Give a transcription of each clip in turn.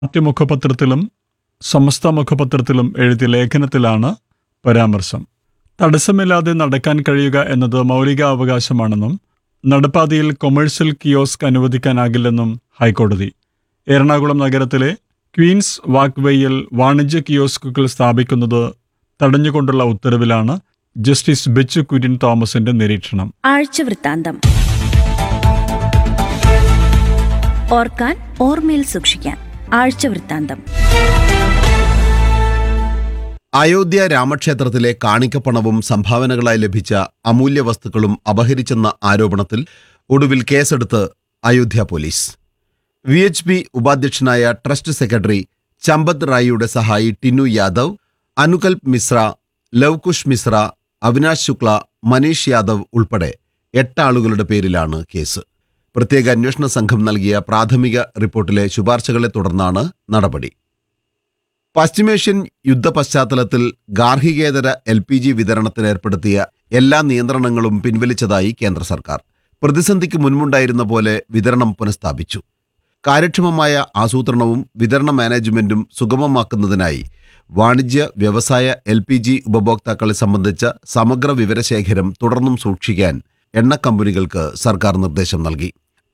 party മുഖപത്രത്തിലും സമസ്ത മുഖപത്രത്തിലും എഴുതിയ ലേഖനത്തിലാണ് പരാമർശം തടസ്സമില്ലാതെ നടക്കാൻ കഴിയുക എന്നത് മൗലികാവകാശമാണെന്നും നടപ്പാതയിൽ കൊമേഴ്സ്യൽ കിയോസ്ക് അനുവദിക്കാനാകില്ലെന്നും ഹൈക്കോടതി എറണാകുളം നഗരത്തിലെ ക്വീൻസ് വാക്ക്വേയിൽ വാണിജ്യ കിയോസ്കുകൾ സ്ഥാപിക്കുന്നത് തടഞ്ഞുകൊണ്ടുള്ള ഉത്തരവിലാണ് ജസ്റ്റിസ് ബെച്ചു കുര്യൻ തോമസിന്റെ നിരീക്ഷണം ആഴ്ചവൃത്താന്തം ഓർക്കാൻ ഓർമ്മയിൽ സൂക്ഷിക്കാൻ ആഴ്ചവൃത്താന്തം അയോധ്യ രാമക്ഷേത്രത്തിലെ കാണിക്കപ്പണവും സംഭാവനകളായി ലഭിച്ച അമൂല്യ വസ്തുക്കളും അപഹരിച്ചെന്ന ആരോപണത്തിൽ ഒടുവിൽ കേസെടുത്ത് Ayodhya police V H P ഉപാധ്യക്ഷനായ ട്രസ്റ്റ് സെക്രട്ടറി ചമ്പത് റായിയുടെ സഹായി ടിന്നു യാദവ് അനുകൽപ് മിശ്ര ലവ്കുഷ് മിശ്ര അവിനാശ് ശുക്ല മനീഷ് യാദവ് ഉൾപ്പെടെ എട്ട് ആളുകളുടെ പേരിലാണ് കേസ് പ്രത്യേക അന്വേഷണ സംഘം നൽകിയ പ്രാഥമിക റിപ്പോർട്ടിലെ ശുപാർശകളെ തുടർന്നാണ് നടപടി പശ്ചിമേഷ്യൻ യുദ്ധ പശ്ചാത്തലത്തിൽ ഗാർഹികേതര എൽ പി ജി വിതരണത്തിന് ഏർപ്പെടുത്തിയ എല്ലാ നിയന്ത്രണങ്ങളും പിൻവലിച്ചതായി കേന്ദ്ര സർക്കാർ പ്രതിസന്ധിക്ക് മുൻപുണ്ടായിരുന്ന പോലെ വിതരണം പുനഃസ്ഥാപിച്ചു കാര്യക്ഷമമായ ആസൂത്രണവും വിതരണ മാനേജ്മെന്റും സുഗമമാക്കുന്നതിനായി വാണിജ്യ വ്യവസായ എൽ പി ജി ഉപഭോക്താക്കളെ സംബന്ധിച്ച സമഗ്ര വിവരശേഖരം തുടർന്നും സൂക്ഷിക്കാൻ എണ്ണ കമ്പനികൾക്ക് സർക്കാർ നിർദ്ദേശം നൽകി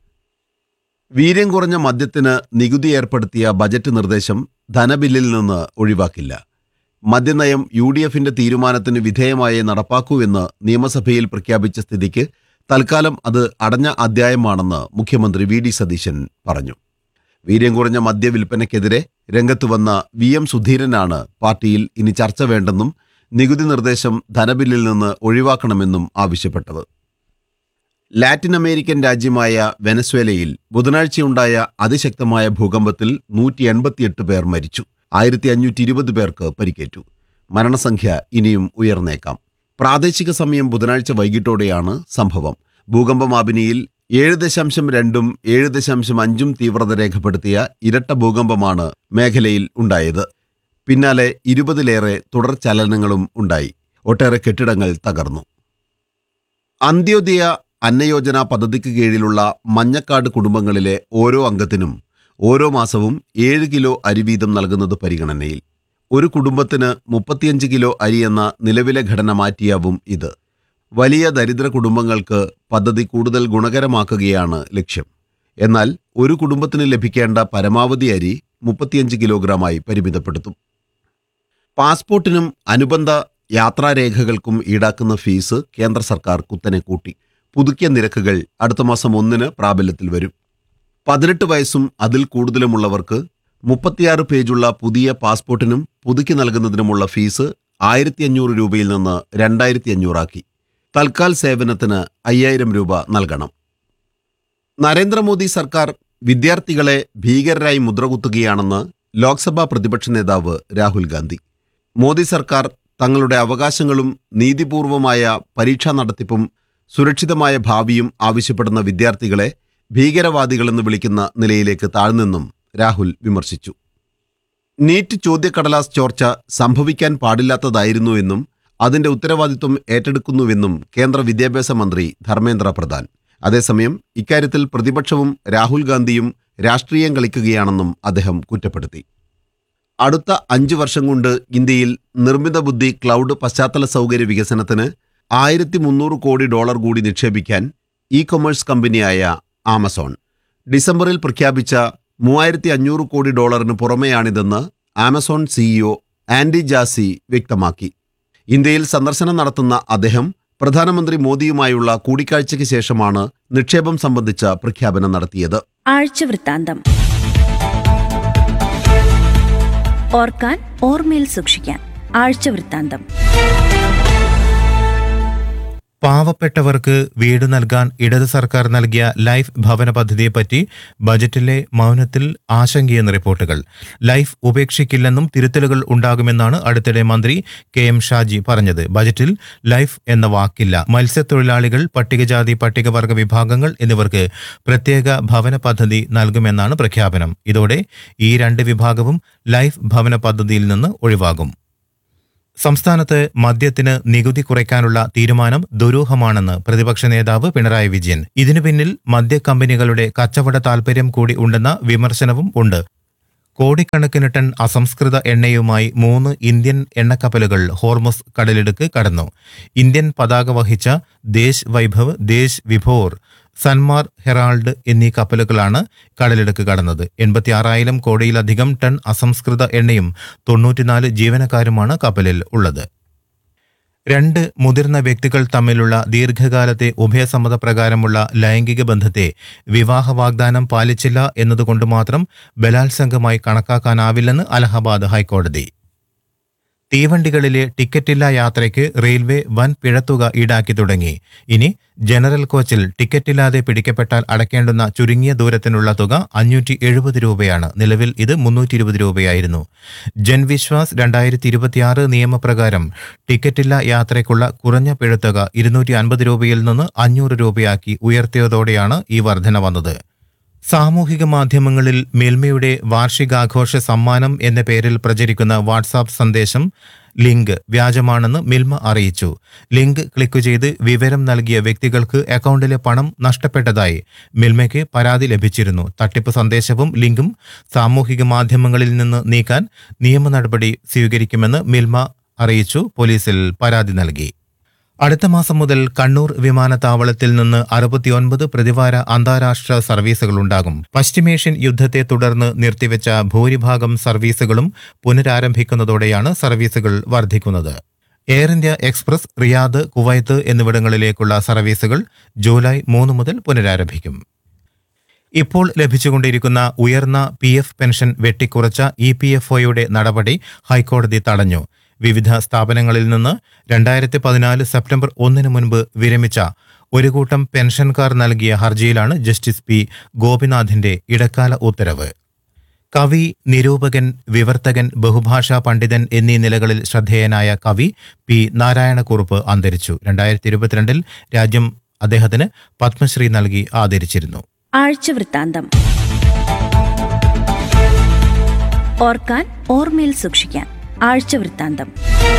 വീര്യം കുറഞ്ഞ മദ്യത്തിന് നികുതി ഏർപ്പെടുത്തിയ ബജറ്റ് നിർദ്ദേശം ധനബില്ലിൽ നിന്ന് ഒഴിവാക്കില്ല മദ്യനയം യു ഡി എഫിന്റെ തീരുമാനത്തിന് വിധേയമായേ നടപ്പാക്കൂ എന്ന് നിയമസഭയിൽ പ്രഖ്യാപിച്ച സ്ഥിതിക്ക് തൽക്കാലം അത് അടഞ്ഞ അധ്യായമാണെന്ന് മുഖ്യമന്ത്രി വി ഡി സതീശൻ പറഞ്ഞു വീര്യം കുറഞ്ഞ മദ്യവിൽപ്പനയ്ക്കെതിരെ രംഗത്ത് വന്ന വി എം സുധീരനാണ് പാർട്ടിയിൽ ഇനി ചർച്ച വേണ്ടെന്നും നികുതി നിർദ്ദേശം ധനബില്ലിൽ നിന്ന് ഒഴിവാക്കണമെന്നും ആവശ്യപ്പെട്ടത് ലാറ്റിൻ അമേരിക്കൻ രാജ്യമായ വെനസ്വേലയിൽ ബുധനാഴ്ചയുണ്ടായ അതിശക്തമായ ഭൂകമ്പത്തിൽ നൂറ്റി എൺപത്തിയെട്ട് പേർ മരിച്ചു ആയിരത്തി അഞ്ഞൂറ്റി ഇരുപത് പേർക്ക് പരിക്കേറ്റു മരണസംഖ്യ ഇനിയും ഉയർന്നേക്കാം പ്രാദേശിക സമയം ബുധനാഴ്ച വൈകിട്ടോടെയാണ് സംഭവം ഭൂകമ്പമാപിനിയിൽ ഏഴ് ദശാംശം രണ്ടും ഏഴ് ദശാംശം അഞ്ചും തീവ്രത രേഖപ്പെടുത്തിയ ഇരട്ട ഭൂകമ്പമാണ് മേഖലയിൽ ഉണ്ടായത് പിന്നാലെ ഇരുപതിലേറെ തുടർ ചലനങ്ങളും ഉണ്ടായി ഒട്ടേറെ കെട്ടിടങ്ങൾ തകർന്നു അന്ത്യോദയ അന്നയോജന പദ്ധതിക്ക് കീഴിലുള്ള മഞ്ഞക്കാട് കുടുംബങ്ങളിലെ ഓരോ അംഗത്തിനും ഓരോ മാസവും ഏഴ് കിലോ അരി വീതം നൽകുന്നത് പരിഗണനയിൽ ഒരു കുടുംബത്തിന് മുപ്പത്തിയഞ്ച് കിലോ അരി എന്ന നിലവിലെ ഘടന മാറ്റിയാവും ഇത് വലിയ ദരിദ്ര കുടുംബങ്ങൾക്ക് പദ്ധതി കൂടുതൽ ഗുണകരമാക്കുകയാണ് ലക്ഷ്യം എന്നാൽ ഒരു കുടുംബത്തിന് ലഭിക്കേണ്ട പരമാവധി അരി മുപ്പത്തിയഞ്ച് കിലോഗ്രാമായി പരിമിതപ്പെടുത്തും പാസ്പോർട്ടിനും അനുബന്ധ യാത്രാരേഖകൾക്കും ഈടാക്കുന്ന ഫീസ് കേന്ദ്ര സർക്കാർ കുത്തനെ കൂട്ടി പുതുക്കിയ നിരക്കുകൾ അടുത്ത മാസം ഒന്നിന് പ്രാബല്യത്തിൽ വരും പതിനെട്ട് വയസ്സും അതിൽ കൂടുതലുമുള്ളവർക്ക് മുപ്പത്തിയാറ് പേജുള്ള പുതിയ പാസ്പോർട്ടിനും പുതുക്കി നൽകുന്നതിനുമുള്ള ഫീസ് ആയിരത്തി അഞ്ഞൂറ് രൂപയിൽ നിന്ന് രണ്ടായിരത്തി അഞ്ഞൂറാക്കി തൽക്കാൽ സേവനത്തിന് അയ്യായിരം രൂപ നൽകണം നരേന്ദ്രമോദി സർക്കാർ വിദ്യാർത്ഥികളെ ഭീകരരായി മുദ്രകുത്തുകയാണെന്ന് ലോക്സഭാ പ്രതിപക്ഷ നേതാവ് രാഹുൽ ഗാന്ധി മോദി സർക്കാർ തങ്ങളുടെ അവകാശങ്ങളും നീതിപൂർവമായ പരീക്ഷാ നടത്തിപ്പും സുരക്ഷിതമായ ഭാവിയും ആവശ്യപ്പെടുന്ന വിദ്യാർത്ഥികളെ ഭീകരവാദികളെന്ന് വിളിക്കുന്ന നിലയിലേക്ക് താഴ്ന്നെന്നും രാഹുൽ വിമർശിച്ചു നീറ്റ് ചോദ്യക്കടലാസ് ചോർച്ച സംഭവിക്കാൻ പാടില്ലാത്തതായിരുന്നു എന്നും അതിന്റെ ഉത്തരവാദിത്വം ഏറ്റെടുക്കുന്നുവെന്നും കേന്ദ്ര വിദ്യാഭ്യാസ മന്ത്രി ധർമ്മേന്ദ്ര പ്രധാൻ അതേസമയം ഇക്കാര്യത്തിൽ പ്രതിപക്ഷവും രാഹുൽ ഗാന്ധിയും രാഷ്ട്രീയം കളിക്കുകയാണെന്നും അദ്ദേഹം കുറ്റപ്പെടുത്തി അടുത്ത അഞ്ചു വർഷം കൊണ്ട് ഇന്ത്യയിൽ നിർമ്മിത ബുദ്ധി ക്ലൗഡ് പശ്ചാത്തല സൗകര്യ വികസനത്തിന് ആയിരത്തി മുന്നൂറ് കോടി ഡോളർ കൂടി നിക്ഷേപിക്കാൻ ഇ കൊമേഴ്സ് കമ്പനിയായ ആമസോൺ ഡിസംബറിൽ പ്രഖ്യാപിച്ച മൂവായിരത്തി അഞ്ഞൂറ് കോടി ഡോളറിന് പുറമെയാണിതെന്ന് ആമസോൺ സിഇഒ ആൻഡി ജാസി വ്യക്തമാക്കി ഇന്ത്യയിൽ സന്ദർശനം നടത്തുന്ന അദ്ദേഹം പ്രധാനമന്ത്രി മോദിയുമായുള്ള കൂടിക്കാഴ്ചയ്ക്ക് ശേഷമാണ് നിക്ഷേപം സംബന്ധിച്ച പ്രഖ്യാപനം നടത്തിയത് ആഴ്ചവൃത്താന്തം ഓർക്കാൻ ഓർമ്മയിൽ സൂക്ഷിക്കാൻ ആഴ്ചവൃത്താന്തം പാവപ്പെട്ടവർക്ക് വീട് നൽകാൻ ഇടത് സർക്കാർ നൽകിയ ലൈഫ് ഭവന പദ്ധതിയെപ്പറ്റി ബജറ്റിലെ മൗനത്തിൽ ആശങ്കയെന്ന റിപ്പോർട്ടുകൾ ലൈഫ് ഉപേക്ഷിക്കില്ലെന്നും തിരുത്തലുകൾ ഉണ്ടാകുമെന്നാണ് അടുത്തിടെ മന്ത്രി കെ എം ഷാജി പറഞ്ഞത് ബജറ്റിൽ ലൈഫ് എന്ന വാക്കില്ല മത്സ്യത്തൊഴിലാളികൾ പട്ടികജാതി പട്ടികവർഗ വിഭാഗങ്ങൾ എന്നിവർക്ക് പ്രത്യേക ഭവന പദ്ധതി നൽകുമെന്നാണ് പ്രഖ്യാപനം ഇതോടെ ഈ രണ്ട് വിഭാഗവും ലൈഫ് ഭവന പദ്ധതിയിൽ നിന്ന് ഒഴിവാകും സംസ്ഥാനത്ത് മദ്യത്തിന് നികുതി കുറയ്ക്കാനുള്ള തീരുമാനം ദുരൂഹമാണെന്ന് പ്രതിപക്ഷ നേതാവ് പിണറായി വിജയൻ ഇതിനു പിന്നിൽ മദ്യക്കമ്പനികളുടെ കച്ചവട താൽപര്യം കൂടി ഉണ്ടെന്ന വിമർശനവും ഉണ്ട് കോടിക്കണക്കിന് ടൺ അസംസ്കൃത എണ്ണയുമായി മൂന്ന് ഇന്ത്യൻ എണ്ണക്കപ്പലുകൾ ഹോർമസ് കടലിടുക്ക് കടന്നു ഇന്ത്യൻ പതാക വഹിച്ച ദേശ് വൈഭവ് ദേശ് വിഭോർ സൻമാർ ഹെറാൾഡ് എന്നീ കപ്പലുകളാണ് കടലിടുക്ക് കടന്നത് എൺപത്തിയാറായിരം കോടിയിലധികം ടൺ അസംസ്കൃത എണ്ണയും തൊണ്ണൂറ്റിനാല് ജീവനക്കാരുമാണ് കപ്പലിൽ ഉള്ളത് രണ്ട് മുതിർന്ന വ്യക്തികൾ തമ്മിലുള്ള ദീർഘകാലത്തെ ഉഭയസമ്മതപ്രകാരമുള്ള ലൈംഗിക ബന്ധത്തെ വിവാഹ വാഗ്ദാനം പാലിച്ചില്ല എന്നതുകൊണ്ട് മാത്രം ബലാത്സംഗമായി കണക്കാക്കാനാവില്ലെന്ന് അലഹബാദ് ഹൈക്കോടതി തീവണ്ടികളിലെ ടിക്കറ്റില്ലാ യാത്രയ്ക്ക് റെയിൽവേ വൻ പിഴത്തുക ഈടാക്കി തുടങ്ങി ഇനി ജനറൽ കോച്ചിൽ ടിക്കറ്റില്ലാതെ പിടിക്കപ്പെട്ടാൽ അടയ്ക്കേണ്ടുന്ന ചുരുങ്ങിയ ദൂരത്തിനുള്ള തുക അഞ്ഞൂറ്റി എഴുപത് രൂപയാണ് നിലവിൽ ഇത് മുന്നൂറ്റി ഇരുപത് രൂപയായിരുന്നു ജൻവിശ്വാസ് രണ്ടായിരത്തി ഇരുപത്തിയാറ് നിയമപ്രകാരം ടിക്കറ്റില്ലാ യാത്രയ്ക്കുള്ള കുറഞ്ഞ പിഴത്തുക ഇരുന്നൂറ്റി അൻപത് രൂപയിൽ നിന്ന് അഞ്ഞൂറ് രൂപയാക്കി ഉയർത്തിയതോടെയാണ് ഈ വർധന വന്നത് സാമൂഹിക മാധ്യമങ്ങളിൽ മിൽമയുടെ വാർഷികാഘോഷ സമ്മാനം എന്ന പേരിൽ പ്രചരിക്കുന്ന വാട്സാപ്പ് സന്ദേശം ലിങ്ക് വ്യാജമാണെന്ന് മിൽമ അറിയിച്ചു ലിങ്ക് ക്ലിക്ക് ചെയ്ത് വിവരം നൽകിയ വ്യക്തികൾക്ക് അക്കൗണ്ടിലെ പണം നഷ്ടപ്പെട്ടതായി മിൽമയ്ക്ക് പരാതി ലഭിച്ചിരുന്നു തട്ടിപ്പ് സന്ദേശവും ലിങ്കും സാമൂഹിക മാധ്യമങ്ങളിൽ നിന്ന് നീക്കാൻ നിയമ നടപടി സ്വീകരിക്കുമെന്ന് മിൽമ അറിയിച്ചു പോലീസിൽ പരാതി നൽകി അടുത്ത മാസം മുതൽ കണ്ണൂർ വിമാനത്താവളത്തിൽ നിന്ന് അറുപത്തിയൊൻപത് പ്രതിവാര അന്താരാഷ്ട്ര സർവീസുകളുണ്ടാകും പശ്ചിമേഷ്യൻ യുദ്ധത്തെ തുടർന്ന് നിർത്തിവെച്ച ഭൂരിഭാഗം സർവീസുകളും പുനരാരംഭിക്കുന്നതോടെയാണ് സർവീസുകൾ വർദ്ധിക്കുന്നത് air India express Riyadh Kuwait എന്നിവിടങ്ങളിലേക്കുള്ള സർവീസുകൾ ജൂലൈ മൂന്ന് മുതൽ പുനരാരംഭിക്കും ഇപ്പോൾ ലഭിച്ചുകൊണ്ടിരിക്കുന്ന ഉയർന്ന പി എഫ് പെൻഷൻ വെട്ടിക്കുറച്ച ഇ പി എഫ് ഒയുടെ നടപടി ഹൈക്കോടതി തടഞ്ഞു വിവിധ സ്ഥാപനങ്ങളിൽ നിന്ന് രണ്ടായിരത്തി പതിനാല് സെപ്റ്റംബർ ഒന്നിന് മുൻപ് വിരമിച്ച ഒരു കൂട്ടം പെൻഷൻകാർ നൽകിയ ഹർജിയിലാണ് ജസ്റ്റിസ് പി ഗോപിനാഥിന്റെ ഇടക്കാല ഉത്തരവ് കവി നിരൂപകൻ വിവർത്തകൻ ബഹുഭാഷാ പണ്ഡിതൻ എന്നീ നിലകളിൽ ശ്രദ്ധേയനായ കവി പി നാരായണക്കുറുപ്പ് അന്തരിച്ചു രണ്ടായിരത്തി ഇരുപത്തിരണ്ടിൽ രാജ്യം അദ്ദേഹത്തിന് പത്മശ്രീ നൽകി ആദരിച്ചിരുന്നു ആഴ്ചവൃത്താന്തം ഓർക്കാൻ ഓർമ്മയിൽ സൂക്ഷിക്കാൻ ആഴ്ചവൃത്താന്തം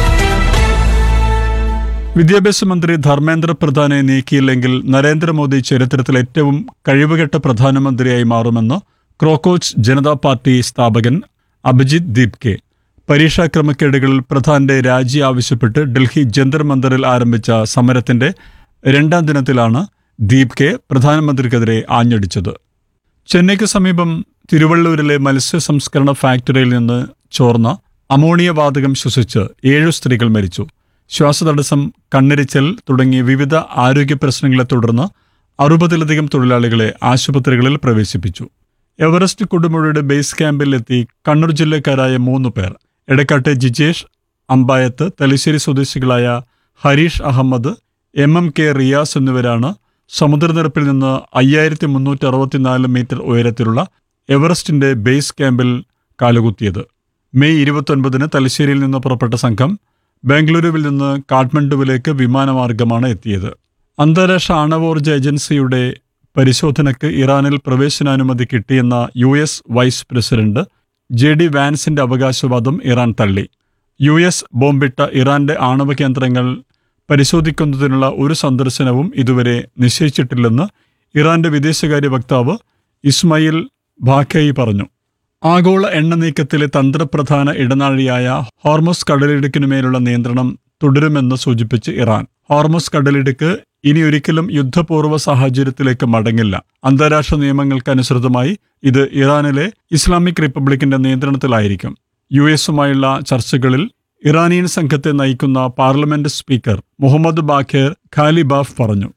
വിദ്യാഭ്യാസ മന്ത്രി ധർമ്മേന്ദ്ര പ്രധാനെ നീക്കിയില്ലെങ്കിൽ നരേന്ദ്രമോദി ചരിത്രത്തിൽ ഏറ്റവും കഴിവുകെട്ട പ്രധാനമന്ത്രിയായി മാറുമെന്ന് ക്രോക്കോച്ച് ജനതാ പാർട്ടി സ്ഥാപകൻ അഭിജിത് ദീപ് കെ പരീക്ഷാ ക്രമക്കേടുകളിൽ പ്രധാന്റെ രാജി ആവശ്യപ്പെട്ട് ഡൽഹി ജന്തർ മന്ദറിൽ ആരംഭിച്ച സമരത്തിന്റെ രണ്ടാം ദിനത്തിലാണ് ദീപ് കെ പ്രധാനമന്ത്രിക്കെതിരെ ആഞ്ഞടിച്ചത് ചെന്നൈക്ക് സമീപം തിരുവള്ളൂരിലെ മത്സ്യ സംസ്കരണ ഫാക്ടറിയിൽ നിന്ന് ചോർന്ന അമോണിയ വാതകം ശ്വസിച്ച് ഏഴു സ്ത്രീകൾ മരിച്ചു ശ്വാസതടസ്സം കണ്ണിരിച്ചൽ തുടങ്ങിയ വിവിധ ആരോഗ്യ പ്രശ്നങ്ങളെ തുടർന്ന് അറുപതിലധികം തൊഴിലാളികളെ ആശുപത്രികളിൽ പ്രവേശിപ്പിച്ചു എവറസ്റ്റ് കൊടുമുഴയുടെ ബേസ് ക്യാമ്പിലെത്തി കണ്ണൂർ ജില്ലക്കാരായ മൂന്ന് പേർ എടക്കാട്ടെ ജിജേഷ് അമ്പായത്ത് തലശ്ശേരി സ്വദേശികളായ Harish Ahmed M M K Riyas എന്നിവരാണ് സമുദ്രനിരപ്പിൽ നിന്ന് അയ്യായിരത്തി മുന്നൂറ്റി അറുപത്തിനാല് മീറ്റർ ഉയരത്തിലുള്ള എവറസ്റ്റിന്റെ ബേസ് ക്യാമ്പിൽ കാലുകുത്തിയത് മെയ് ഇരുപത്തൊൻപതിന് തലശ്ശേരിയിൽ നിന്ന് പുറപ്പെട്ട സംഘം ബാംഗ്ലൂരുവിൽ നിന്ന് കാഠ്മണ്ഡുവിലേക്ക് വിമാനമാർഗമാണ് എത്തിയത് അന്താരാഷ്ട്ര ആണവോർജ ഏജൻസിയുടെ പരിശോധനയ്ക്ക് ഇറാനിൽ പ്രവേശനാനുമതി കിട്ടിയെന്ന U S vice president J D വാൻസിന്റെ അവകാശവാദം ഇറാൻ തള്ളി യു എസ് ബോംബിട്ട ഇറാന്റെ ആണവ കേന്ദ്രങ്ങൾ പരിശോധിക്കുന്നതിനുള്ള ഒരു സന്ദർശനവും ഇതുവരെ നിശ്ചയിച്ചിട്ടില്ലെന്ന് ഇറാന്റെ വിദേശകാര്യ വക്താവ് ഇസ്മയിൽ ബാഖയി പറഞ്ഞു ആഗോള എണ്ണ നീക്കത്തിലെ തന്ത്രപ്രധാന ഇടനാഴിയായ ഹോർമോസ് കടലിടുക്കിനുമേലുള്ള നിയന്ത്രണം തുടരുമെന്ന് സൂചിപ്പിച്ച് ഇറാൻ ഹോർമോസ് കടലിടുക്ക് ഇനി ഒരിക്കലും യുദ്ധപൂർവ്വ സാഹചര്യത്തിലേക്ക് മടങ്ങില്ല അന്താരാഷ്ട്ര നിയമങ്ങൾക്കനുസൃതമായി ഇത് ഇറാനിലെ ഇസ്ലാമിക് റിപ്പബ്ലിക്കിന്റെ നിയന്ത്രണത്തിലായിരിക്കും യു എസുമായുള്ള ചർച്ചകളിൽ ഇറാനിയൻ സംഘത്തെ നയിക്കുന്ന parliament speaker Mohammad Bagher Ghalibaf പറഞ്ഞു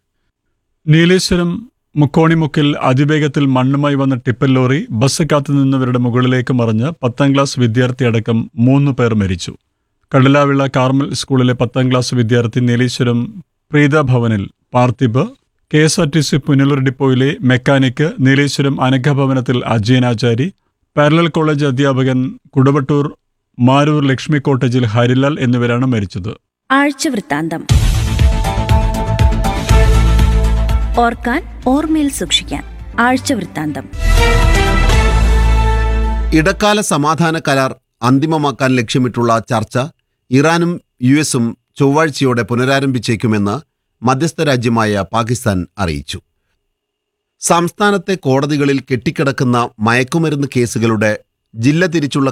നീലേശ്വരം മുക്കോണിമുക്കിൽ അതിവേഗത്തിൽ മണ്ണുമായി വന്ന ടിപ്പർ ലോറി ബസ് കാത്തുനിന്നവരുടെ മുകളിലേക്ക് മറിഞ്ഞ് പത്താം ക്ലാസ് വിദ്യാർത്ഥിയടക്കം മൂന്ന് പേർ മരിച്ചു കടലാവിള കാർമൽ സ്കൂളിലെ പത്താം ക്ലാസ് വിദ്യാർത്ഥി നീലേശ്വരം പ്രീത ഭവനിൽ Parthib K S R T C Punalur ഡിപ്പോയിലെ മെക്കാനിക്ക് നീലേശ്വരം അനഘഭവനത്തിൽ അജയനാചാരി പാരലൽ കോളേജ് അധ്യാപകൻ കുടവട്ടൂർ മാരൂർ ലക്ഷ്മി കോട്ടേജിൽ ഹരിലാൽ എന്നിവരാണ് മരിച്ചത് ആഴ്ചവൃത്താന്തം ഓർക്കാൻ ഓർമ്മയിൽ സൂക്ഷിക്കാൻ ആഴ്ചവൃത്താന്തം ഇടക്കാല സമാധാന കരാർ അന്തിമമാക്കാൻ ലക്ഷ്യമിട്ടുള്ള ചർച്ച ഇറാനും യു എസും ചൊവ്വാഴ്ചയോടെ പുനരാരംഭിച്ചേക്കുമെന്ന് മധ്യസ്ഥ രാജ്യമായ പാകിസ്ഥാൻ അറിയിച്ചു സംസ്ഥാനത്തെ കോടതികളിൽ കെട്ടിക്കിടക്കുന്ന മയക്കുമരുന്ന് കേസുകളുടെ ജില്ല തിരിച്ചുള്ള